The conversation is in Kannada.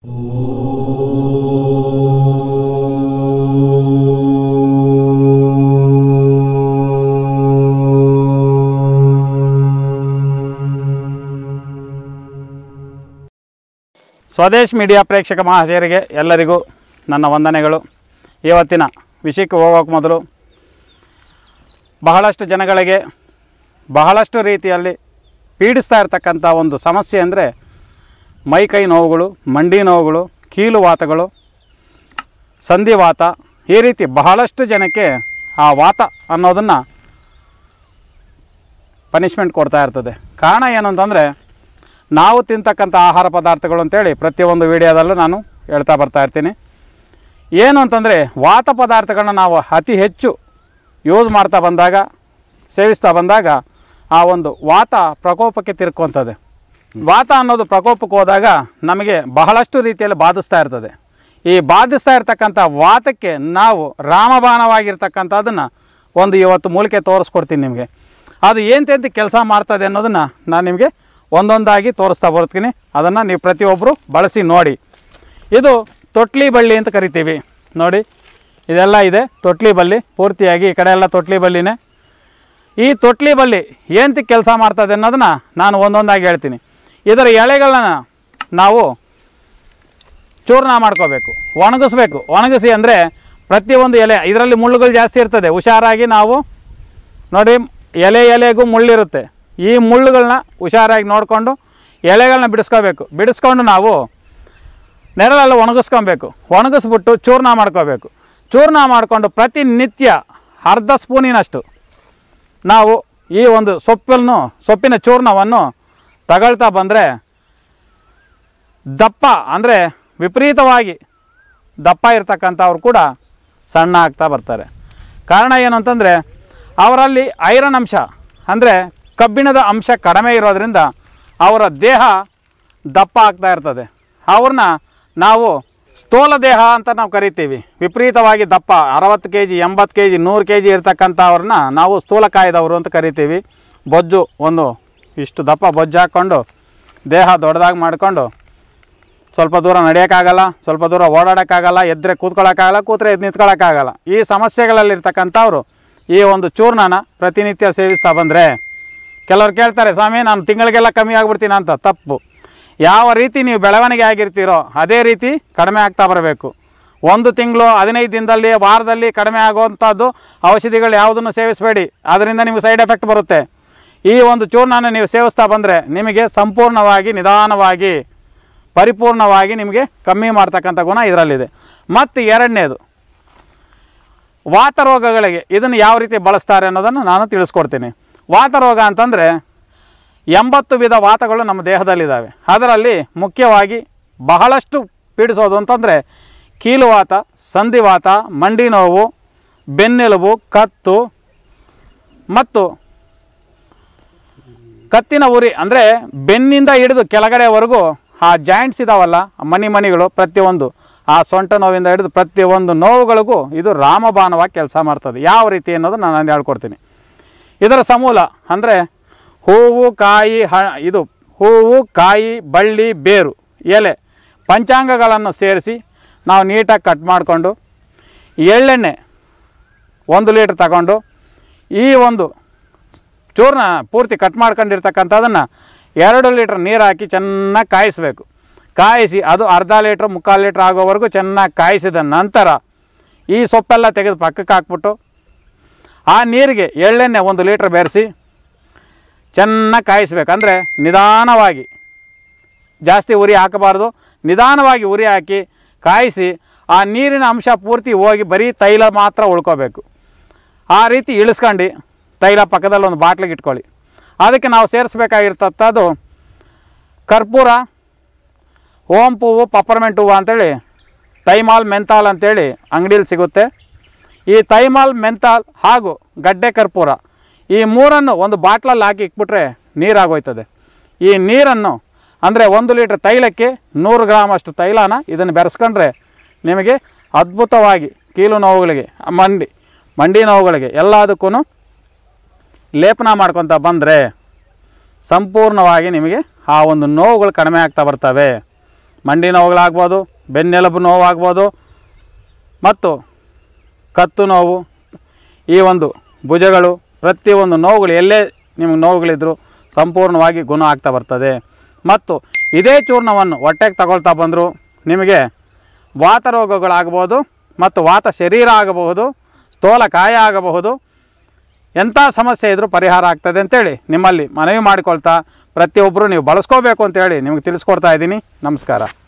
ಸ್ವದೇಶ್ ಮೀಡಿಯಾ ಪ್ರೇಕ್ಷಕ ಮಹಾಶಯರಿಗೆ ಎಲ್ಲರಿಗೂ ನನ್ನ ವಂದನೆಗಳು ಇವತ್ತಿನ ವಿಷಯಕ್ಕೆ ಹೋಗೋಕೆ ಮೊದಲು ಬಹಳಷ್ಟು ಜನಗಳಿಗೆ ಬಹಳಷ್ಟು ರೀತಿಯಲ್ಲಿ ಪೀಡಿಸ್ತಾ ಇರತಕ್ಕಂಥ ಒಂದು ಸಮಸ್ಯೆ ಅಂದರೆ ಮೈಕೈ ನೋವುಗಳು ಮಂಡಿ ನೋವುಗಳು ಕೀಲು ವಾತಗಳು ಸಂಧಿವಾತ ಈ ರೀತಿ ಬಹಳಷ್ಟು ಜನಕ್ಕೆ ಆ ವಾತ ಅನ್ನೋದನ್ನು ಪನಿಷ್ಮೆಂಟ್ ಕೊಡ್ತಾ ಇರ್ತದೆ ಕಾರಣ ಏನು ಅಂತಂದರೆ ನಾವು ತಿಂತಕ್ಕಂಥ ಆಹಾರ ಪದಾರ್ಥಗಳು ಅಂತೇಳಿ ಪ್ರತಿಯೊಂದು ವಿಡಿಯೋದಲ್ಲೂ ನಾನು ಹೇಳ್ತಾ ಬರ್ತಾ ಇರ್ತೀನಿ ಏನು ಅಂತಂದರೆ ವಾತ ಪದಾರ್ಥಗಳನ್ನ ನಾವು ಅತಿ ಹೆಚ್ಚು ಯೂಸ್ ಮಾಡ್ತಾ ಬಂದಾಗ ಸೇವಿಸ್ತಾ ಬಂದಾಗ ಆ ಒಂದು ವಾತ ಪ್ರಕೋಪಕ್ಕೆ ತಿರ್ಕೊಂತದೆ ವಾತ ಅನ್ನೋದು ಪ್ರಕೋಪಕ್ಕೆ ಹೋದಾಗ ನಮಗೆ ಬಹಳಷ್ಟು ರೀತಿಯಲ್ಲಿ ಬಾಧಿಸ್ತಾ ಇರ್ತದೆ ಈ ಬಾಧಿಸ್ತಾ ಇರ್ತಕ್ಕಂಥ ವಾತಕ್ಕೆ ನಾವು ರಾಮಬಾಣವಾಗಿರ್ತಕ್ಕಂಥದ್ದನ್ನು ಒಂದು ಇವತ್ತು ಮೂಲಿಕೆ ತೋರಿಸ್ಕೊಡ್ತೀನಿ ನಿಮಗೆ ಅದು ಎಂತೆಂತ ಕೆಲಸ ಮಾಡ್ತದೆ ಅನ್ನೋದನ್ನು ನಾನು ನಿಮಗೆ ಒಂದೊಂದಾಗಿ ತೋರಿಸ್ತಾ ಬರ್ತೀನಿ ಅದನ್ನು ನೀವು ಪ್ರತಿಯೊಬ್ಬರು ಬಳಸಿ ನೋಡಿ ಇದು ತೊಟ್ಲಿ ಬಳ್ಳಿ ಅಂತ ಕರಿತೀವಿ ನೋಡಿ ಇದೆಲ್ಲ ಇದೆ ತೊಟ್ಲಿ ಬಳ್ಳಿ ಪೂರ್ತಿಯಾಗಿ ಈ ಕಡೆ ಎಲ್ಲ ತೊಟ್ಲಿ ಬಳ್ಳಿನೇ ಈ ತೊಟ್ಲಿ ಬಳ್ಳಿ ಏನಂತ ಕೆಲಸ ಮಾಡ್ತದೆ ಅನ್ನೋದನ್ನು ನಾನು ಒಂದೊಂದಾಗಿ ಹೇಳ್ತೀನಿ ಇದರ ಎಳೆಗಳನ್ನ ನಾವು ಚೂರ್ಣ ಮಾಡ್ಕೋಬೇಕು ಒಣಗಿಸ್ಬೇಕು ಒಣಗಿಸಿ ಅಂದರೆ ಪ್ರತಿಯೊಂದು ಎಲೆ ಇದರಲ್ಲಿ ಮುಳ್ಳುಗಳು ಜಾಸ್ತಿ ಇರ್ತದೆ ಹುಷಾರಾಗಿ ನಾವು ನೋಡಿ ಎಲೆ ಎಲೆಗೂ ಮುಳ್ಳಿರುತ್ತೆ ಈ ಮುಳ್ಳುಗಳನ್ನ ಹುಷಾರಾಗಿ ನೋಡಿಕೊಂಡು ಎಲೆಗಳನ್ನ ಬಿಡಿಸ್ಕೋಬೇಕು ಬಿಡಿಸ್ಕೊಂಡು ನಾವು ನೆರಳಲ್ಲಿ ಒಣಗಿಸ್ಕೊಬೇಕು ಒಣಗಿಸ್ಬಿಟ್ಟು ಚೂರ್ಣ ಮಾಡ್ಕೋಬೇಕು ಚೂರ್ಣ ಮಾಡಿಕೊಂಡು ಪ್ರತಿನಿತ್ಯ ಅರ್ಧ ಸ್ಪೂನಿನಷ್ಟು ನಾವು ಈ ಒಂದು ಸೊಪ್ಪನ್ನು ಸೊಪ್ಪಿನ ಚೂರ್ಣವನ್ನು ತಗೊಳ್ತಾ ಬಂದರೆ ದಪ್ಪ ಅಂದರೆ ವಿಪರೀತವಾಗಿ ದಪ್ಪ ಇರ್ತಕ್ಕಂಥವ್ರು ಕೂಡ ಸಣ್ಣ ಆಗ್ತಾ ಬರ್ತಾರೆ ಕಾರಣ ಏನು ಅಂತಂದರೆ ಅವರಲ್ಲಿ ಐರನ್ ಅಂಶ ಅಂದರೆ ಕಬ್ಬಿಣದ ಅಂಶ ಕಡಿಮೆ ಇರೋದ್ರಿಂದ ಅವರ ದೇಹ ದಪ್ಪ ಆಗ್ತಾ ಇರ್ತದೆ ಅವ್ರನ್ನ ನಾವು ಸ್ಥೂಲ ದೇಹ ಅಂತ ನಾವು ಕರಿತೀವಿ ವಿಪರೀತವಾಗಿ ದಪ್ಪ ಅರವತ್ತು ಕೆ ಜಿ ಎಂಬತ್ತು ಕೆ ಜಿ ನೂರು ಕೆ ಜಿ ಇರ್ತಕ್ಕಂಥವ್ರನ್ನ ನಾವು ಸ್ಥೂಲಕಾಯದವರು ಅಂತ ಕರಿತೀವಿ ಬೊಜ್ಜು ಒಂದು ಇಷ್ಟು ದಪ್ಪ ಬೊಜ್ಜು ಹಾಕ್ಕೊಂಡು ದೇಹ ದೊಡ್ಡದಾಗಿ ಮಾಡಿಕೊಂಡು ಸ್ವಲ್ಪ ದೂರ ನಡೆಯೋಕ್ಕಾಗಲ್ಲ ಸ್ವಲ್ಪ ದೂರ ಓಡಾಡೋಕ್ಕಾಗಲ್ಲ ಎದ್ದರೆ ಕೂತ್ಕೊಳ್ಳೋಕ್ಕಾಗಲ್ಲ ಕೂತ್ರೆ ಎದ್ದು ನಿಂತ್ಕೊಳ್ಳೋಕ್ಕಾಗಲ್ಲ ಈ ಸಮಸ್ಯೆಗಳಲ್ಲಿರ್ತಕ್ಕಂಥವ್ರು ಈ ಒಂದು ಚೂರ್ಣನ ಪ್ರತಿನಿತ್ಯ ಸೇವಿಸ್ತಾ ಬಂದರೆ ಕೆಲವ್ರು ಕೇಳ್ತಾರೆ ಸ್ವಾಮಿ ನಾನು ತಿಂಗಳಿಗೆಲ್ಲ ಕಮ್ಮಿ ಆಗ್ಬಿಡ್ತೀನಿ ಅಂತ ತಪ್ಪು ಯಾವ ರೀತಿ ನೀವು ಬೆಳವಣಿಗೆ ಆಗಿರ್ತೀರೋ ಅದೇ ರೀತಿ ಕಡಿಮೆ ಆಗ್ತಾ ಬರಬೇಕು ಒಂದು ತಿಂಗಳು ಹದಿನೈದು ದಿನದಲ್ಲಿ ವಾರದಲ್ಲಿ ಕಡಿಮೆ ಆಗುವಂಥದ್ದು ಔಷಧಿಗಳು ಯಾವುದನ್ನು ಸೇವಿಸಬೇಡಿ ಅದರಿಂದ ನಿಮಗೆ ಸೈಡ್ ಎಫೆಕ್ಟ್ ಬರುತ್ತೆ ಈ ಒಂದು ಚೂರ್ಣನ ನೀವು ಸೇವಿಸ್ತಾ ಬಂದರೆ ನಿಮಗೆ ಸಂಪೂರ್ಣವಾಗಿ ನಿಧಾನವಾಗಿ ಪರಿಪೂರ್ಣವಾಗಿ ನಿಮಗೆ ಕಮ್ಮಿ ಮಾಡ್ತಕ್ಕಂಥ ಗುಣ ಇದರಲ್ಲಿದೆ ಮತ್ತು ಎರಡನೇದು ವಾತರೋಗಗಳಿಗೆ ಇದನ್ನು ಯಾವ ರೀತಿ ಬಳಸ್ತಾರೆ ಅನ್ನೋದನ್ನು ನಾನು ತಿಳಿಸ್ಕೊಡ್ತೀನಿ ವಾತರೋಗ ಅಂತಂದರೆ ಎಂಬತ್ತು ವಿಧ ವಾತಗಳು ನಮ್ಮ ದೇಹದಲ್ಲಿದ್ದಾವೆ ಅದರಲ್ಲಿ ಮುಖ್ಯವಾಗಿ ಬಹಳಷ್ಟು ಪೀಡಿಸೋದು ಅಂತಂದರೆ ಕೀಲುವಾತ ಸಂಧಿವಾತ ಮಂಡಿ ನೋವು ಬೆನ್ನೆಲುಬು ಕತ್ತು ಮತ್ತು ಕತ್ತಿನ ಉರಿ ಅಂದರೆ ಬೆನ್ನಿಂದ ಹಿಡಿದು ಕೆಳಗಡೆವರೆಗೂ ಆ ಜಾಯಿಂಟ್ಸ್ ಇದಾವಲ್ಲ ಆ ಮಣಿ ಮಣಿಗಳು ಪ್ರತಿಯೊಂದು ಆ ಸೊಂಟ ನೋವಿಂದ ಹಿಡಿದು ಪ್ರತಿಯೊಂದು ನೋವುಗಳಿಗೂ ಇದು ರಾಮಬಾಣವಾಗಿ ಕೆಲಸ ಮಾಡ್ತದೆ ಯಾವ ರೀತಿ ಅನ್ನೋದು ನಾನು ಹೇಳ್ಕೊಡ್ತೀನಿ ಇದರ ಸಮೂಲ ಅಂದರೆ ಹೂವು ಕಾಯಿ ಹ ಇದು ಹೂವು ಕಾಯಿ ಬಳ್ಳಿ ಬೇರು ಎಲೆ ಪಂಚಾಂಗಗಳನ್ನು ಸೇರಿಸಿ ನಾವು ನೀಟಾಗಿ ಕಟ್ ಮಾಡಿಕೊಂಡು ಎಳ್ಳೆಣ್ಣೆ ಒಂದು ಲೀಟ್ರ್ ತಗೊಂಡು ಈ ಒಂದು ಚೂರ್ಣ ಪೂರ್ತಿ ಕಟ್ ಮಾಡ್ಕೊಂಡಿರ್ತಕ್ಕಂಥದ್ದನ್ನು ಎರಡು ಲೀಟ್ರ್ ನೀರು ಹಾಕಿ ಚೆನ್ನಾಗಿ ಕಾಯಿಸಬೇಕು ಕಾಯಿಸಿ ಅದು ಅರ್ಧ ಲೀಟ್ರ್ ಮುಕ್ಕಾಲು ಲೀಟ್ರ್ ಆಗೋವರೆಗೂ ಚೆನ್ನಾಗಿ ಕಾಯಿಸಿದ ನಂತರ ಈ ಸೊಪ್ಪೆಲ್ಲ ತೆಗೆದು ಪಕ್ಕಕ್ಕೆ ಹಾಕ್ಬಿಟ್ಟು ಆ ನೀರಿಗೆ ಎಳ್ಳೆಣ್ಣೆ ಒಂದು ಲೀಟ್ರ್ ಬೆರೆಸಿ ಚೆನ್ನಾಗಿ ಕಾಯಿಸ್ಬೇಕು ಅಂದರೆ ನಿಧಾನವಾಗಿ ಜಾಸ್ತಿ ಉರಿ ಹಾಕಬಾರ್ದು ನಿಧಾನವಾಗಿ ಉರಿ ಹಾಕಿ ಕಾಯಿಸಿ ಆ ನೀರಿನ ಅಂಶ ಪೂರ್ತಿ ಹೋಗಿ ಬರೀ ತೈಲ ಮಾತ್ರ ಉಳ್ಕೋಬೇಕು ಆ ರೀತಿ ಇಳಿಸ್ಕೊಂಡು ತೈಲ ಪಕ್ಕದಲ್ಲಿ ಒಂದು ಬಾಟ್ಲಿಗೆ ಇಟ್ಕೊಳ್ಳಿ ಅದಕ್ಕೆ ನಾವು ಸೇರಿಸ್ಬೇಕಾಗಿರ್ತದ್ದು ಕರ್ಪೂರ ಓಂಪೂವು ಪಪ್ಪರ್ಮೆಂಟ್ ಹೂವು ಅಂತೇಳಿ ತೈಮಾಲ್ ಮೆಂತಾಲ್ ಅಂತೇಳಿ ಅಂಗಡೀಲಿ ಸಿಗುತ್ತೆ ಈ ತೈಮಾಲ್ ಮೆಂತಾಲ್ ಹಾಗೂ ಗಡ್ಡೆ ಕರ್ಪೂರ ಈ ಮೂರನ್ನು ಒಂದು ಬಾಟ್ಲಲ್ಲಿ ಹಾಕಿ ಇಟ್ಬಿಟ್ರೆ ನೀರಾಗೋಯ್ತದೆ ಈ ನೀರನ್ನು ಅಂದರೆ ಒಂದು ಲೀಟ್ರ್ ತೈಲಕ್ಕೆ ನೂರು ಗ್ರಾಮ್ ಅಷ್ಟು ತೈಲನ ಇದನ್ನು ಬೆರೆಸ್ಕೊಂಡ್ರೆ ನಿಮಗೆ ಅದ್ಭುತವಾಗಿ ಕೀಲು ನೋವುಗಳಿಗೆ ಮಂಡಿ ಮಂಡಿ ನೋವುಗಳಿಗೆ ಎಲ್ಲದಕ್ಕೂ ಲೇಪನ ಮಾಡ್ಕೊತ ಬಂದರೆ ಸಂಪೂರ್ಣವಾಗಿ ನಿಮಗೆ ಆ ಒಂದು ನೋವುಗಳು ಕಡಿಮೆ ಆಗ್ತಾ ಬರ್ತವೆ ಮಂಡಿ ನೋವುಗಳಾಗ್ಬೋದು ಬೆನ್ನೆಲುಬು ನೋವಾಗ್ಬೋದು ಮತ್ತು ಕತ್ತು ನೋವು ಈ ಒಂದು ಭುಜಗಳು ಪ್ರತಿಯೊಂದು ನೋವುಗಳು ಎಲ್ಲೇ ನಿಮಗೆ ನೋವುಗಳಿದ್ರು ಸಂಪೂರ್ಣವಾಗಿ ಗುಣ ಆಗ್ತಾ ಬರ್ತದೆ ಮತ್ತು ಇದೇ ಚೂರ್ಣವನ್ನು ಹೊಟ್ಟೆಗೆ ತಗೊಳ್ತಾ ಬಂದರೂ ನಿಮಗೆ ವಾತ ರೋಗಗಳಾಗಬಹುದು ಮತ್ತು ವಾತ ಶರೀರ ಆಗಬಹುದು ಸ್ಥೂಲಕಾಯ ಆಗಬಹುದು ಎಂಥ ಸಮಸ್ಯೆ ಇದ್ರೂ ಪರಿಹಾರ ಆಗ್ತದೆ ಅಂತೇಳಿ ನಿಮ್ಮಲ್ಲಿ ಮನವಿ ಮಾಡಿಕೊಳ್ತಾ ಪ್ರತಿಯೊಬ್ಬರು ನೀವು ಬಳಸ್ಕೋಬೇಕು ಅಂತೇಳಿ ನಿಮಗೆ ತಿಳಿಸ್ಕೊಡ್ತಾ ಇದ್ದೀನಿ ನಮಸ್ಕಾರ